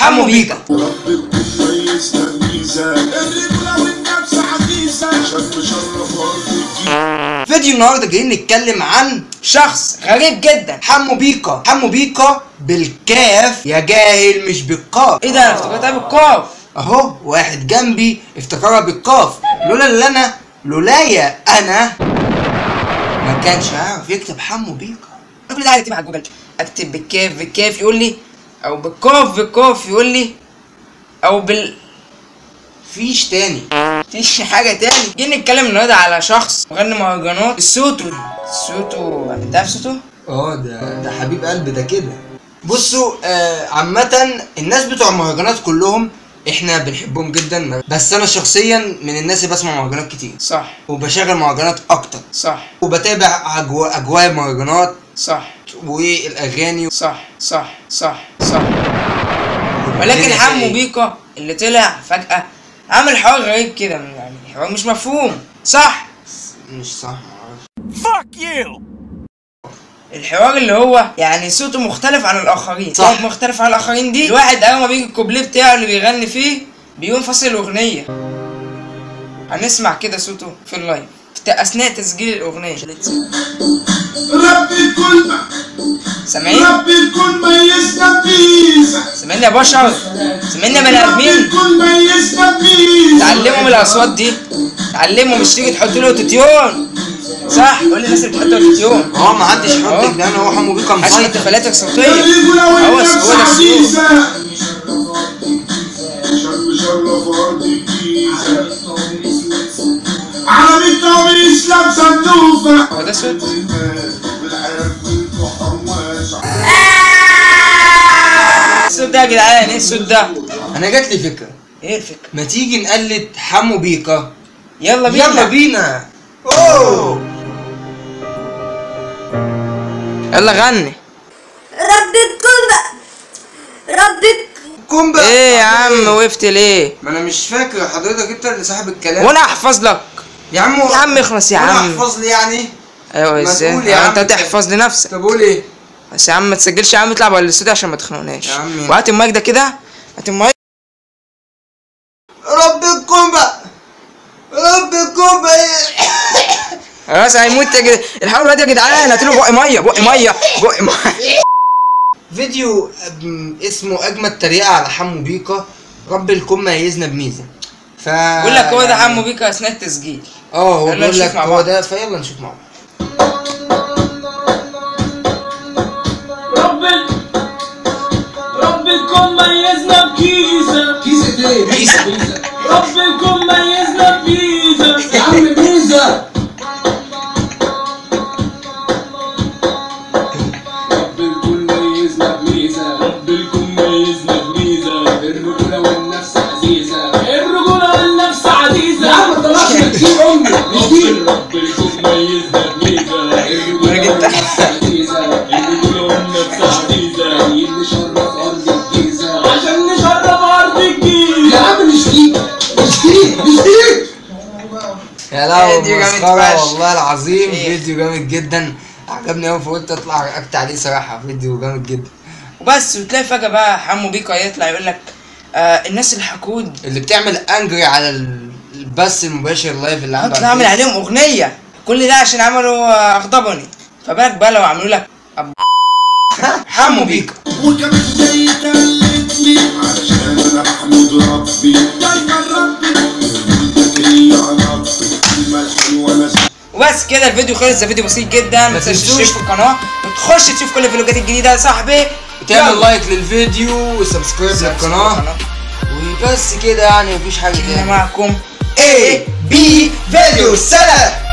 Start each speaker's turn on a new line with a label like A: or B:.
A: حمو بيكا
B: رب كويسنا الميزان الرجولة والنفس عزيزة شاب شرف أرض الجيل
A: فيديو النهارده جايين نتكلم عن
C: شخص غريب جدا
A: حمو بيكا حمو بيكا بالكاف يا جاهل مش بالقاف
C: ايه ده انا افتكرتها بالقاف
A: اهو واحد جنبي افتكرها بالقاف لولا اللي انا لولايا انا ما كانش عارف يكتب حمو بيكا
C: الراجل ده قاعد يكتب على جوجل اكتب بالكاف بالكاف يقول لي او بالقاف بالقاف يقول لي او بال
A: فيش تاني
C: فيش حاجة تاني جينا نتكلم النهارده على شخص مغني مهرجانات صوته صوته انت عارف صوته؟
A: اه ده ده حبيب قلب ده كده بصوا آه عامة الناس بتوع المهرجانات كلهم احنا بنحبهم جدا بس انا شخصيا من الناس اللي بسمع مهرجانات كتير
C: صح
A: وبشغل مهرجانات اكتر
C: صح
A: وبتابع أجواء اجواء المهرجانات
C: صح
A: والاغاني
C: صح صح صح صح ولكن
A: الدنيا
C: حمو
A: إيه؟
C: بيكا اللي طلع فجأة عمل حوار غريب كده يعني حوار مش مفهوم صح
A: مش صح معرفش
C: الحوار اللي هو يعني صوته مختلف عن الاخرين
A: صح.
C: صوت مختلف عن الاخرين دي الواحد اول ما بيجي الكوبليه بتاعه اللي بيغني فيه بيقوم فاصل الاغنيه هنسمع كده صوته في اللايف في اثناء تسجيل الاغنيه
B: رب الكل
C: سامعين
B: رب الكل ميزنا بميزة
C: سامعين يا بشر سامعين يا بني
B: رب
C: ادمين
B: الكل ميزنا بميزة
C: تعلموا من الاصوات دي تعلموا مش تيجي تحط له اوتوتيون صح قول للناس اللي بتحط اوتوتيون
A: اه ما حدش يحط
C: أهو.
A: ده هو حمو بيكا
C: عشان
A: مسيطر
C: انتفالاتك صوتيه
B: الرجولة
C: هو
B: والنفس
C: هو ده الصوت
B: عزيزة شاب شرف أرض الجيزة عالم التوبة الإسلام صندوقة
C: هو ده صوت
B: والحياة كنت حواشة
C: الصوت ده يا جدعان ايه الصوت ده
A: انا جات لي فكره
C: ايه الفكره
A: ما تيجي نقلد حمو بيكا
C: يلا بينا
A: يلا بينا اوه
C: يلا غني
D: رددكم بقى ردد
A: قوم بقى
C: ايه يا عم وقفت ليه
A: ما انا مش فاكر حضرتك انت اللي صاحب الكلام
C: وانا احفظ لك
A: يا عم
C: يا عم اخلص يا
A: وانا
C: عم
A: احفظ لي يعني
C: ايوه
A: ما
C: ازاي
A: تقول يا
C: آه،
A: عم
C: انت تحفظ لنفسك
A: طب قول ايه
C: بس يا عم ما تسجلش يا عم اطلع بره الاستوديو عشان ما تخنقناش
A: يا عمي.
C: وهات المايك ده كده هات المايك
A: ربكم بقى ربكم بقى
C: خلاص هيموت يا جدعان الحاول دلوقتي يا جدعان هات له بق ميه بق ميه بق ميه
A: فيديو أم- اسمه اجمد تريقه على حمو بيكا رب الكون ميزنا بميزه ف
C: بقول لك هو ده حمو بيكا اثناء التسجيل
A: اه هو
C: يلا
A: بيقول
C: نشوف
A: لك
C: مع
A: هو
C: بعض.
A: ده فيلا نشوف مع بعض
E: رب ربكم ميزنا بكيسة كيسة ايه؟
A: ميزة.
E: ربكم ميزنا بكيسة
F: يا عم ميزة
E: رب الكل ميزنا بميزة رب الكل ميزنا بميزة الرجولة والنفس عزيزة الرجولة والنفس عزيزة
F: يا عم طلعت من كتير امي مش دي
E: رب الكل ميزنا بميزة الرجولة والنفس عزيزة الرجولة والنفس عزيزة
F: اللي شرف ارض الجيزة
E: عشان نشرف أرض الجيل
F: يا عم مش دي مش دي مش دي
A: يا لهوي
C: فيديو جامد
A: مسخرة
C: فشخ.
A: والله العظيم
C: إيه.
A: فيديو جامد جدا عجبني قوي فقلت اطلع اكت عليه صراحه فيديو جامد جدا
C: وبس وتلاقي فجاه بقى حمو بيكا يطلع يقول لك آه الناس الحقود
A: اللي بتعمل انجري على ال- البث المباشر اللايف اللي عنده
C: هطلع
A: على
C: اعمل
A: الفيس.
C: عليهم اغنيه كل ده عشان عملوا آه، اغضبني فبالك بقى لو عملوا لك أب...
A: حمو بيكا
B: وكمان جاي كلمني علشان انا بحمد ربي دايما ربي قلتك هي علاقتي الكلمة الحلوة انا
C: وبس كده الفيديو خلص ده فيديو بسيط جدا ما تنساش
A: تنسوش.
C: تشترك في القناه وتخش تشوف كل الفيديوهات الجديده يا صاحبي
A: تعمل
C: يلا.
A: لايك للفيديو وسبسكرايب للقناه وبس كده يعني مفيش حاجه
C: انا
A: تاني
C: معكم
A: اي بي فيديو سلام